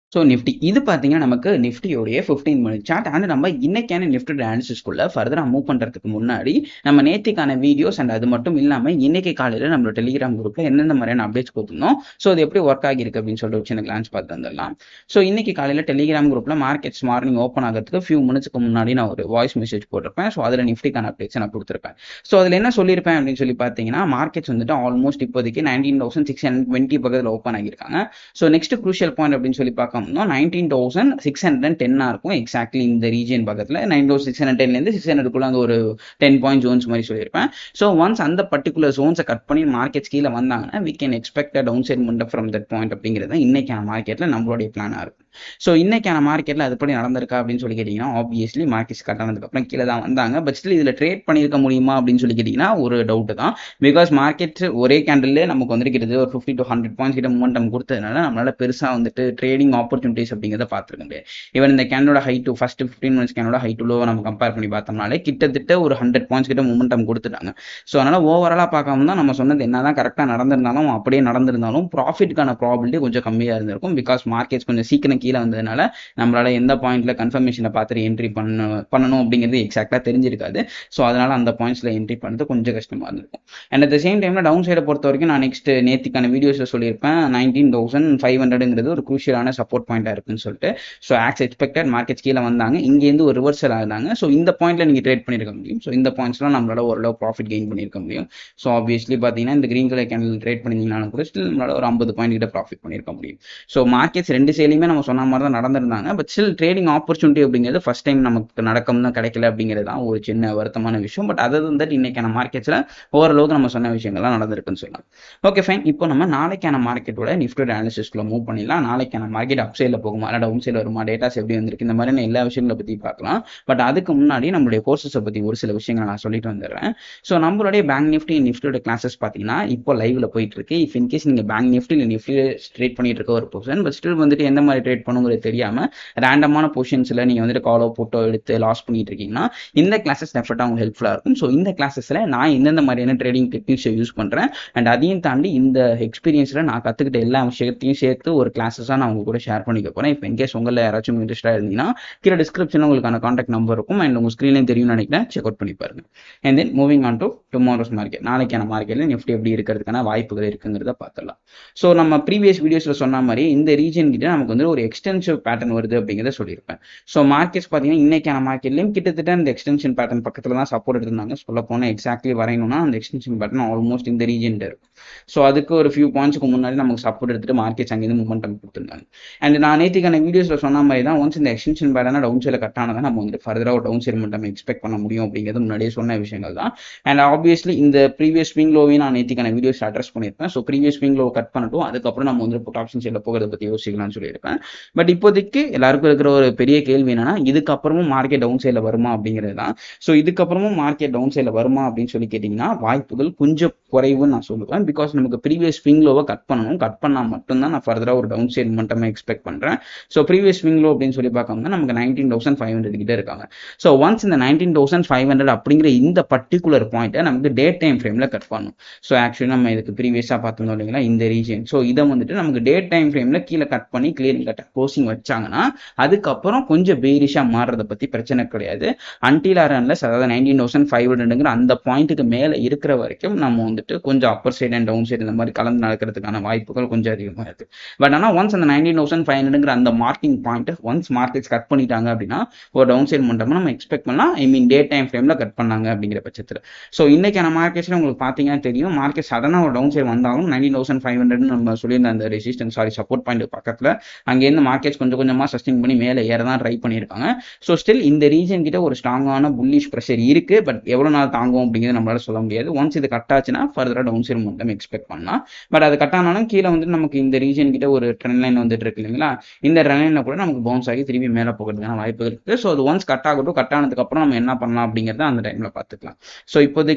so Nifty இது பார்த்தீங்கன்னா நமக்கு நிஃப்டியோடைய ஃபிஃப்டீன் மினிட் சார்ட் அண்ட் நம்ம இன்னைக்கான நிஃப்டி அனாலிசிஸ்குள்ள ஃபர்தராக மூவ் பண்ணுறதுக்கு முன்னாடி நம்ம நேத்திக்கான வீடியோஸ் அண்ட் அது மட்டும் இல்லாமல் இன்னைக்கு காலையில் நம்மளோட டெலிகிராம் குரூப்பில் எந்தெந்த மாதிரியான அப்டேட்ஸ் கொடுத்துருந்தோம் ஸோ அது எப்படி ஒர்க் ஆகியிருக்கு அப்படின்னு சொல்லிட்டு ஒரு சின்ன கிளான்ஸ் பார்த்து வந்துடலாம் ஸோ இன்னைக்கு காலையில் டெலிகிராம் குரூப்பில் மார்க்கெட்ஸ் மார்னிங் ஓப்பன் ஆகிறதுக்கு ஃபியூ மினிட்ஸ்க்கு முன்னாடி நான் ஒரு வாய்ஸ் மெசேஜ் போட்டிருப்பேன் ஸோ அதில் நிஃப்டிக்கான அப்டேட்ஸ் நான் கொடுத்துருப்பேன் ஸோ அதில் என்ன சொல்லியிருப்பேன் அப்படின்னு சொல்லி பார்த்தீங்கன்னா மார்க்கெட்ஸ் வந்துட்டு ஆல்மோஸ்ட் இப்போதைக்கு nineteen thousand six hundred twenty பக்கத்தில் ஓப்பன் ஆகியிருக்காங்க ஸோ நெக்ஸ்ட் க்ரூஷியல் பாயிண்ட் அப்படின்னு சொல்லி பார்க்கணும்னா nineteen thousand six hundred and டென்னாக இருக்கும் எக்ஸாக்ட்லி இந்த ரீஜன் பக்கத்தில் நைன் தௌசண்ட் சிக்ஸ் ஹண்ட்ரட் டென்லேருந்து சிக்ஸ் ஹண்ட்ரட்குள்ள அந்த ஒரு டென் பாயிண்ட் ஜோன்ஸ் மாதிரி சொல்லியிருப்பேன் ஸோ ஒன்ஸ் அந்த பர்டிகுலர் ஜோன்ஸை கட் பண்ணி மார்க்கெட்ஸ் கீழே வந்தாங்கன்னா we can expect down side முண்டப் ஃப்ரம் தட் பாயிண்ட் அப்படிங்கிறது இன்னைக்கான மார்க்கெட்டில் நம்மளுடைய பிளானாக இருக்கும் ஸோ இன்னைக்கான மார்க்கெட்டில் அதுபடி நடந்திருக்கா அப்படின்னு சொல்லி கேட்டிங்கன்னா ஆப்வியஸ்லி மார்க்கெட்ஸ் கட் ஆனதுக்கப்புறம் கீழே தான் வந்தாங்க பட் ஸ்டில் இதில் ட்ரேட் பண்ணியிருக்க முடியுமா அப்படின்னு சொல்லி கேட்டிங்கன்னா ஒரு டவுட் தான் பிகாஸ் மார்க்கெட் ஒரே கேண்டில் நமக்கு வந்துட்டு கிட்டத்தட்ட ஒரு ஃபிஃப்டி டு ஹண்ட்ரட் பாயிண்ட்ஸ் கிட்ட மூமெண்டம் கொடுத்ததுனால நம்மளால பெருசாக வந்துட்டு ட்ரேடிங் ஆப்பர்ச்சுனிட்டிஸ் அப்படிங்கிறத பார்த்துருக்க முடியாது ஈவன் இந்த கேனோட high to first fifteen minutes கேனோட ஹை டு லோ நம்ம கம்பேர் பண்ணி பார்த்தோம்னாலே கிட்டத்தட்ட ஒரு ஹண்ட்ரட் பாயிண்ட்ஸ் கிட்ட மூமெண்டம் கொடுத்துட்டாங்க ஸோ அதனால் ஓவராலாக பார்க்காம தான் நம்ம சொன்னது என்ன தான் கரெக்டாக நடந்திருந்தாலும் அப்படியே நடந்திருந்தாலும் ப்ராஃபிட்கான ப்ராபிலிட்டி கொஞ்சம் கம்மியாக இருந்திருக்கும் பிகாஸ் மார்க்கெட்ஸ் கொஞ்சம் சீக்கிரம் கீழே வந்ததுனால நம்மளால எந்த பாயிண்ட்ல கன்ஃபர்மேஷனை பார்த்துட்டு என்ட்ரி பண்ண பண்ணணும் அப்படிங்கிறது எக்ஸாக்டாக தெரிஞ்சிருக்காது ஸோ அதனால அந்த பாயிண்ட்ஸில் என்ட்ரி பண்ணுறது கொஞ்சம் கஷ்டமாக இருந்திருக்கும் அண்ட் அட் த சேம் டைமில் டவுன் சைடை பொறுத்த வரைக்கும் நான் நெக்ஸ்ட் நேத்திக்கான வீடியோஸில் சொல்லியிருப்பேன் நைன்டீன் தௌசண்ட் ஃபைவ் ஹண்ட்ரடுங்கிறது ஒரு குரூஷியலான சப்போர்ட் பாயிண்டாக இருக்குன்னு சொல்லிட்டு ஸோ ஆக்ஸ் எக்ஸ்பெக்டட் மார்க்கெட்ஸ் கீழே வந்தாங்க இங்கேருந்து ஒரு ரிவர்சல் ஆகுதாங்க ஸோ இந்த பாயிண்ட்ல நீங்கள் ட்ரேட் பண்ணியிருக்க முடியும் ஸோ இந்த பாயிண்ட்ஸ்லாம் நம்மளால ஓரளவு ப்ராஃபிட் கெயின் பண்ணியிருக்க முடியும் ஸோ ஆப்வியஸ்லி பார்த்தீங்கன்னா இந்த கிரீன் கலர் கேண்டில் ட்ரேட் பண்ணிங்கனாலும் கூட ஸ்டில் நம்மளால ஒரு ஐம்பது பாயிண்ட் கிட்ட ப்ராஃபிட் பண்ணியிருக்க முடியும் ஸோ மார்க்கெட்ஸ் ரெண்டு சைட்லையுமே நம்ம சொன்ன மாதிரி தான் நடந்திருந்தாங்க பட் ஸ்டில் ட்ரேடிங் ஆப்பர்ச்சுனிட்டி அப்படிங்கிறது ஃபஸ்ட் டைம் நமக்கு நடக்கும் தான் கிடைக்கல அப்படிங்கிறது தான் ஒரு சின்ன வருத்தமான விஷயம் பட் அதர் தட் இன்னைக்கான மார்க்கெட்ஸில் ஓரளவுக்கு நம்ம சொன்ன விஷயங்கள்லாம் நடந்திருக்குன்னு சொல்லலாம் ஓகே ஃபைன் இப்போ நம்ம நாளைக்கான மார்க்கெட்டோட நிஃப்டோட அனாலிசிஸ்க்குள்ள மூவ் பண்ணிடலாம் நாளைக்கான மார்க்கெட் அப் சைடில் போகுமா இல்லை டவுன் சைடில் வருமா டேட்டாஸ் எப்படி வந்திருக்கு இந்த மாதிரியான எல்லா விஷயங்களை பற்றி பார்க்கலாம் பட் அதுக்கு முன்னாடி நம்மளுடைய கோர்சஸை பற்றி ஒரு சில விஷயங்களை நான் சொல்லிட்டு வந்துடுறேன் ஸோ நம்மளுடைய பேங்க் நிஃப்டி நிஃப்டியோட கிளாஸஸ் பார்த்தீங்கன்னா இப்போ லைவ்ல போயிட்டு இருக்கு இஃப் இன்கேஸ் நீங்கள் பேங்க் நிஃப்டி இல்லை நிஃப்டி ட்ரேட் பண்ணிட்டு இருக்க ஒரு பொசிஷன் பட் ஸ்டில் வந்துட்டு எந்த மாதிரி ட்ரேட் பண்ணுங்கிறது தெரியாமல் ரேண்டமான பொசிஷன்ஸில் நீங்கள் வந்துட்டு காலோ போட்டோ எடுத்து லாஸ் பண்ணிட்டு இருக்கீங்கன்னா இந்த கிளாஸஸ் டெஃபினட்டாக உங்களுக்கு ஹெல்ப்ஃபுல்லாக இருக்கும் ஸோ இந்த கிளாஸஸில் நான் எந்தெந்த மாதிரியான ட்ரேடிங் டெக்னிக்ஸை யூஸ் பண்ணுறேன் அண்ட் அதையும் தாண்டி இந்த எக்ஸ்பீரியன்ஸில் நான் கற்றுக்கிட்ட எல்லா விஷயத்தையும் சேர்த்து ஒரு கிளாஸஸாக நான் உங்க கூட ஷேர் பண்ணிக்க போகிறேன் இப்போ இன்கேஸ் உங்களில் யாராச்சும் இன்ட்ரெஸ்டாக இருந்தீங்கன்னா கீழே டிஸ்கிரிப்ஷனில் உங்களுக்கான காண்டாக்ட் நம்பர் இருக்கும் அண்ட் உங்கள் ஸ்க்ரீன்லேயும் தெரியும்னு நினைக்கிறேன் செக் அவுட் பண்ணி பாருங்க and then moving on to tomorrow's market நாளைக்கான மார்க்கெட்டில் நிஃப்டி எப்படி இருக்கிறதுக்கான வாய்ப்புகள் இருக்குங்கிறத பார்த்துடலாம் ஸோ நம்ம ப்ரீவியஸ் வீடியோஸில் சொன்ன மாதிரி இந்த ரீஜன் கிட்ட நமக்கு வந்து ஒரு எக்ஸ்டென்சிவ் பேட்டர்ன் வருது அப்படிங்கிறத சொல்லியிருப்பேன் ஸோ மார்க்கெட்ஸ் பார்த்தீங்கன்னா இன்னைக்கான மார்க்கெட்லையும் கிட்டத்தட்ட அந்த எக்ஸ்டென்ஷன் பேட்டர்ன் பக்கத்தில் தான் சப்போர்ட் எடுத்திருந்தாங்க சொல்ல போனால் எக்ஸாக்ட்லி வரையணும்னா அந்த எக்ஸ்டென்ஷன் பேட்டர்ன் ஆல்மோஸ்ட் இந்த ரீஜன் இருக்கும் ஸோ அதுக்கு ஒரு ஃபியூ பாயிண்ட்ஸ்க்கு முன்னாடி நமக்கு சப்போர்ட் எடுத்துட்டு மார்க்கெட்ஸ் அங்கேருந்து மூவ்மெண்ட் கொடுத்துருந்தாங்க அண்ட் நான் நேற்றுக்கான வீடியோஸில் சொன்ன மாதிரி தான் ஒன்ஸ் இந்த எக்ஸ்டென்ஷன் பேட்டர்னா டவுன் சைடில் கட் ஆனால் நம்ம வந்துட்டு ஃபர்தராக ஒரு டவுன் சைடு மட்டும் எக்ஸ்பெக்ட் பண்ண முடியும் அப்படிங்கிறது முன்னாடியே சொன்ன விஷயங்கள் தான் அண்ட் ஆப்வியஸ்லி இந்த ப்ரீவியஸ் ஸ்விங் லோவையும் நான் நேற்றுக்கான வீடியோஸ் அட்ரஸ் பண்ணியிருப்பேன் so previous swing low cut பண்ணட்டும் அதுக்கப்புறம் நம்ம வந்து புட் ஆப்ஷன் சைடில் போகிறத பற்றி யோசிக்கலாம்னு சொல்லியிருப்பேன் பட் இப்போதைக்கு எல்லாருக்கும் இருக்கிற ஒரு பெரிய கேள்வி என்னன்னா இதுக்கப்புறமும் மார்க்கெட் டவுன் சைடில் வருமா அப்படிங்கிறது தான் ஸோ இதுக்கப்புறமும் மார்க்கெட் டவுன் சைடில் வருமா அப்படின்னு சொல்லி கேட்டிங்கன்னா வாய்ப்புகள் கொஞ்சம் குறைவுன்னு நான் சொல்லுவேன் பிகாஸ் நமக்கு ப்ரீவியஸ் ஸ்விங் லோவை கட் பண்ணணும் கட் பண்ணால் மட்டும்தான் நான் ஃபர்தராக ஒரு டவுன் சைட் மட்டுமே எக்ஸ்பெக்ட் பண்ணுறேன் ஸோ ப்ரீவியஸ் ஸ்விங் லோ அப்படின்னு சொல்லி பார்க்கணும்னா நமக்கு நைன்டீன் தௌசண்ட் ஃபைவ் ஹண்ட்ரட் கிட்ட இருக்காங்க ஸோ ஒன்ஸ் இந்த நைன்டீன் தௌசண்ட் ஃபைவ் ஹண்ட்ரட் அப்படிங்கிற இந்த பர்டிகுலர் பாயிண்ட்டை நமக்கு டே டைம் ஃப்ரேமில் கட் பண்ணணும் ஸோ ஆக்சுவலி நம்ம இதுக்கு ப்ரீவியஸாக பார்த்துருந்தோம் இல்லைங்களா இந்த ரீஜன் ஸோ இதை வந்துட்டு நமக்கு டே டைம் ஃப்ரேமில் கீழே கட் பண்ணி கிளியரிங் கட் க்ளோசிங் வச்சாங்கன்னா அதுக்கப்புறம் கொஞ்சம் பேரிஷாக மாறுறத பற்றி பிரச்சனை கிடையாது அன்டில் ஆர் அன்லஸ் அதாவது நைன்டீன் தௌசண்ட் ஃபைவ் ஹண்ட்ரடுங்கிற அந்த பாயிண்ட்டுக்கு மேலே இருக்கிற வரைக்கும் நம்ம வந்துட்டு கொஞ்சம் upper side and down side இந்த மாதிரி கலந்து நடக்கிறதுக்கான வாய்ப்புகள் கொஞ்சம் அதிகமாக இருக்குது பட் ஆனால் ஒன்ஸ் அந்த நைன்டீன் தௌசண்ட் ஃபைவ் ஹண்ட்ரடுங்கிற அந்த marking point once markets cut பண்ணிட்டாங்க அப்படின்னா ஒரு டவுன் சைடு மட்டும் நம்ம எக்ஸ்பெக்ட் பண்ணலாம் ஐ மீன் டே டைம் ஃப்ரேமில் கட் பண்ணாங்க அப்படிங்கிற பட்சத்தில் ஸோ இன்னைக்கான மார்க்கெட்ஸில் உங்களுக்கு பார்த்தீங்கன்னா தெரியும் மார்க்கெட் சடனாக ஒரு டவுன் சைடு வந்தாலும் நைன்டீன் தௌசண்ட் ஃபைவ் ஹண்ட்ரட்னு நம்ம சொல்லியிருந்த அந்த ரெசிஸ்டன்ஸ் சாரி சப்போர்ட் பாயிண்ட் பக்கத்தில் அங்கேருந்து மார்க்கெட்ஸ் கொஞ்சம் கொஞ்சமாக சஸ்டிங் பண்ணி மேலே ஏற தான் ட்ரை பண்ணியிருக்காங்க ஸோ ஸ்டில் இந்த ரீஜன் கிட்ட ஒரு ஸ்ட்ராங்கான புல்லிஷ் ப்ரெஷர் இருக்குது பட் எவ்வளோ நாள் தாங்கும் அப்படிங்கிறது நம்மளால சொல்ல முடியாது ஒன்ஸ் இது கட் ஆச்சுன்னா ஃபர்தராக டவுன் சைடு மட்டும் எக்ஸ்பெக்ட் பண்ணலாம் பட் அது கட் ஆனாலும் கீழே வந்து நமக்கு இந்த ரீஜன் கிட்ட ஒரு ட்ரெண்ட் லைன் வந்துட்டு இருக்கு இல்லைங்களா இந்த ட்ரெண்ட் லைனில் கூட நமக்கு பவுன்ஸ் ஆகி திரும்பி மேலே போகிறதுக்கான வாய்ப்பு இருக்குது ஸோ அது ஒன்ஸ் கட் ஆகட்டும் கட் ஆனதுக்கப்புறம் நம்ம என்ன பண்ணலாம் அப்படிங்கிறத அந்த டைமில் பார்த்துக்கலாம் ஸோ இப்போதைக்கு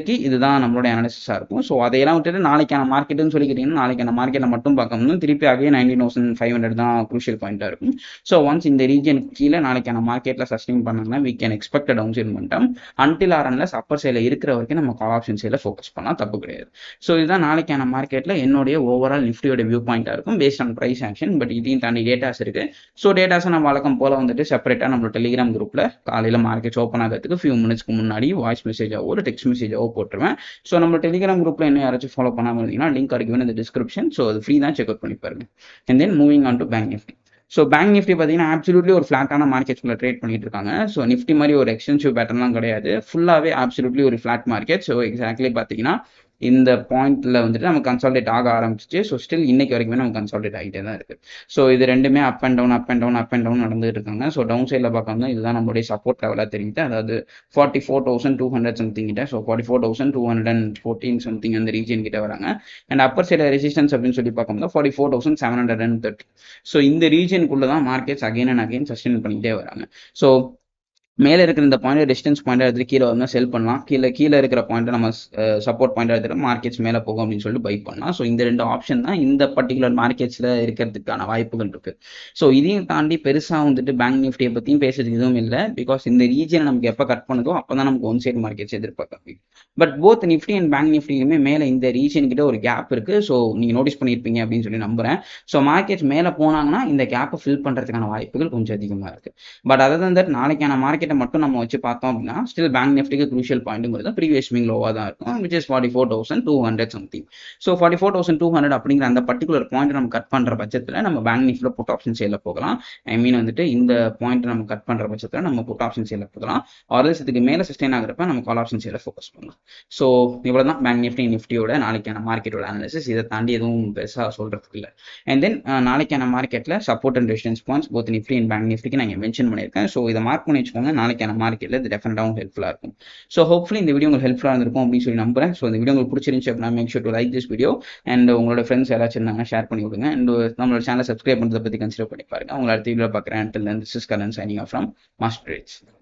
இன்னைக்கு இதுதான் நம்மளுடைய அனாலிசிஸாக இருக்கும் ஸோ அதையெல்லாம் விட்டுட்டு நாளைக்கான மார்க்கெட்டுன்னு சொல்லிக்கிட்டீங்கன்னா நாளைக்கான மார்க்கெட்டில் மட்டும் பார்க்கணும் திருப்பி ஆகவே நைன்டீன் தௌசண்ட் ஃபைவ் ஹண்ட்ரட் தான் குரூஷியல் பாயிண்டாக இருக்கும் ஸோ ஒன்ஸ் இந்த ரீஜன் கீழே நாளைக்கான மார்க்கெட்டில் சஸ்டெயின் பண்ணாங்கன்னா we can expect down side மட்டம் அன்டில் ஆர் அன்லஸ் அப்பர் சைடில் இருக்கிற வரைக்கும் நம்ம கால் ஆப்ஷன் சைடில் ஃபோக்கஸ் பண்ணால் தப்பு கிடையாது ஸோ இதுதான் நாளைக்கான மார்க்கெட்டில் என்னுடைய ஓவரால் நிஃப்டியோட வியூ பாயிண்டாக இருக்கும் based on price action but இதையும் தாண்டி டேட்டாஸ் இருக்கு ஸோ டேட்டாஸை நம்ம வழக்கம் போல வந்துட்டு செப்பரேட்டாக நம்ம டெலிகிராம் குரூப்பில் காலையில் மார்க்கெட்ஸ் ஓப்பன் ஆகிறதுக்கு ஃபியூ மினிட்ஸ்க்கு முன்னாடி வாய்ஸ் மெசேஜாவோ ஒரு டெக்ஸ்ட் மெசேஜாவோ போட்டுருவேன் ஸோ நம்ம டெலிகிராம் குரூப்பில் என்ன யாராச்சும் ஃபாலோ பண்ணாமல் இருந்தீங்கன்னா லிங்க் கிடைக்கும் இந்த டிஸ்கிரிப்ஷன் ஸோ அது ஃப்ரீ தான் செக் அவுட் பண்ணி பாருங்க and then moving on to bank Nifty so bank Nifty பார்த்தீங்கன்னா ஆப்சல்யூட்லி ஒரு ஃப்ளாட்டான மார்க்கெட்ஸ்குள்ள ட்ரேட் பண்ணிட்டு இருக்காங்க ஸோ நிஃப்டி மாதிரி ஒரு எக்ஸ்டென்சிவ் பேட்டர்லாம் கிடையாது ஃபுல்லாகவே ஆப்சல்யூட்லி ஒரு ஃப்ளாட் மார்க்கெட் ஸோ எக்ஸாக்ட்லி பார்த்தீங்கன்னா இந்த பாயிண்ட்ல வந்துட்டு நம்ம கன்சால்டேட் ஆக ஆரம்பிச்சிச்சு ஸோ ஸ்டில் இன்னைக்கு வரைக்குமே நம்ம கன்சால்டேட் ஆகிட்டே தான் இருக்கு ஸோ இது ரெண்டுமே up and down up and down up and down நடந்துட்டு இருக்காங்க ஸோ டவுன் சைடில் பார்க்கணும் இதுதான் நம்மளுடைய சப்போர்ட் லெவலாக தெரியுது அதாவது forty four thousand two hundred something கிட்ட so forty four thousand two hundred and fourteen something அந்த ரீஜன் கிட்ட வராங்க அண்ட் அப்பர் சைடில் ரெசிஸ்டன்ஸ் அப்படின்னு சொல்லி பார்க்கும்போது forty four thousand seven hundred and thirty so இந்த ரீஜனுக்குள்ள தான் markets again and again sustain பண்ணிட்டே வராங்க ஸோ மேலே இருக்கிற இந்த பாயிண்ட் டிஸ்டன்ஸ் பாயிண்ட் எடுத்து கீழே வந்து செல் பண்ணலாம் கீழே கீழே இருக்கிற பாயிண்ட்டை நம்ம சப்போர்ட் பாயிண்ட் எடுத்துட்டு மார்க்கெட்ஸ் மேலே போகும் அப்படின்னு சொல்லிட்டு பை பண்ணலாம் ஸோ இந்த ரெண்டு ஆப்ஷன் தான் இந்த பர்டிகுலர் மார்க்கெட்ஸில் இருக்கிறதுக்கான வாய்ப்புகள் இருக்கு ஸோ இதையும் தாண்டி பெருசாக வந்துட்டு பேங்க் நிஃப்டியை பற்றியும் பேசுறதுக்கு எதுவும் இல்லை பிகாஸ் இந்த ரீஜனை நமக்கு எப்போ கட் பண்ணுதோ அப்போ தான் நமக்கு ஒன் சைடு மார்க்கெட்ஸ் எதிர்பார்க்க முடியும் but both Nifty and bank நிஃப்டியுமே மேலே இந்த ரீஜன் கிட்ட ஒரு கேப் இருக்கு ஸோ நீங்கள் நோட்டீஸ் பண்ணியிருப்பீங்க அப்படின்னு சொல்லி நம்புறேன் ஸோ மார்க்கெட்ஸ் மேலே போனாங்கன்னா இந்த கேப்பை ஃபில் பண்ணுறதுக்கான வாய்ப்புகள் கொஞ்சம் அதிகமாக இருக்கு பட் அதை தந்துட்டு நாளைக்கான மார்க்கெட் மார்க்கெட்டை மட்டும் நம்ம வச்சு பார்த்தோம் அப்படின்னா ஸ்டில் பேங்க் நிஃப்டிக்கு குரூஷியல் பாயிண்ட்டுங்கிறது ப்ரீவியஸ் விங் லோவாக தான் இருக்கும் which is forty four thousand two hundred something so forty four thousand two hundred அப்படிங்கிற அந்த பர்டிகுலர் பாயிண்ட் நம்ம கட் பண்ணுற பட்சத்தில் நம்ம பேங்க் நிஃப்டியில் புட் ஆப்ஷன் சேலில் போகலாம் ஐ மீன் வந்துட்டு இந்த பாயிண்ட் நம்ம கட் பண்ணுற பட்சத்தில் நம்ம புட் ஆப்ஷன் சேலில் போகலாம் ஆர்எல்ஸ் இதுக்கு மேலே சஸ்டெயின் ஆகிறப்ப நம்ம கால் ஆப்ஷன் சேலில் ஃபோக்கஸ் பண்ணலாம் ஸோ இவ்வளோ தான் பேங்க் நிஃப்டி நிஃப்டியோட நாளைக்கான மார்க்கெட்டோட அனாலிசிஸ் இதை தாண்டி எதுவும் பெருசாக சொல்கிறதுக்கு இல்லை அண்ட் தென் நாளைக்கான மார்க்கெட்டில் support and resistance points both Nifty and bank நிஃப்டிக்கு நான் மென்ஷன் பண்ணியிருக்கேன் ஸோ இதை மார்க் பண்ணி வச்சுக்கோங்க நாளைக்கான மார்க்கெட்டில் இது டெஃபினட்டாகவும் ஹெல்ப்ஃபுல்லாக இருக்கும் ஸோ ஹோப்ஃபுல்லி இந்த வீடியோ உங்களுக்கு ஹெல்ப்ஃபுல்லாக இருந்திருக்கும் அப்படின்னு சொல்லி நம்புறேன் ஸோ இந்த வீடியோ உங்களுக்கு பிடிச்சிருந்துச்சு அப்படின்னா make sure to like this video and உங்களோட ஃப்ரெண்ட்ஸ் யாராச்சும் இருந்தாங்கன்னா ஷேர் பண்ணி விடுங்க அண்ட் நம்மளோட சேனல் சப்ஸ்கிரைப் பண்ணுறதை பற்றி கன்சிடர் பண்ணி பாருங்க உங்களை அடுத்த வீடியோ பார்க்குறேன் until this is Karan signing off from master